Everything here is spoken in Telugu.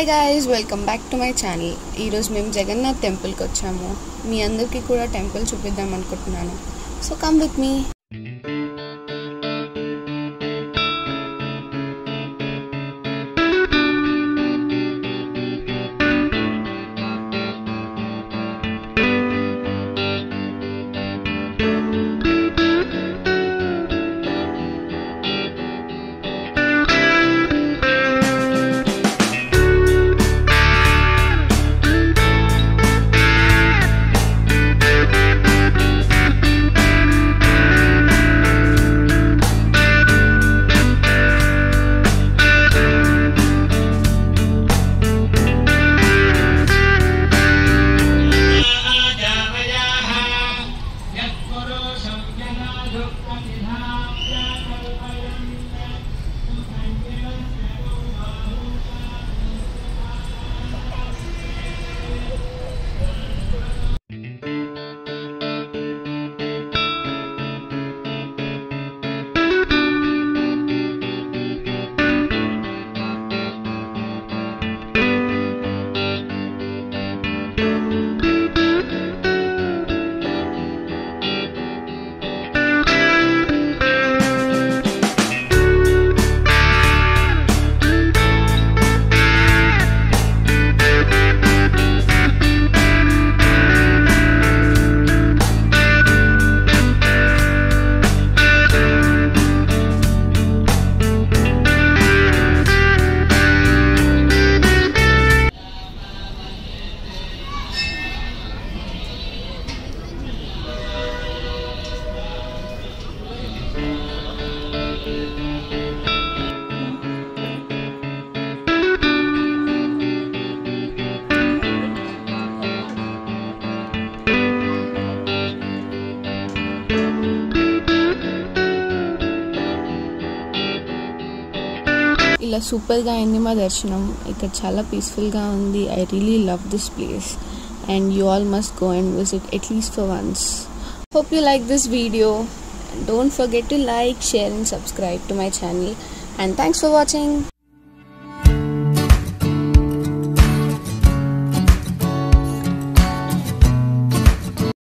hi guys welcome back to my channel ఈరోజు మేము జగన్నాథ్ టెంపుల్కి వచ్చాము మీ అందరికీ కూడా టెంపుల్ చూపిద్దాం అనుకుంటున్నాను సో కమ్ విత్ మీ ఇలా సూపర్గా అయింది మా దర్శనం ఇక్కడ చాలా పీస్ఫుల్గా ఉంది I really love this place and you all must go and visit at least for once hope you like this video don't forget to like share and subscribe to my channel and thanks for watching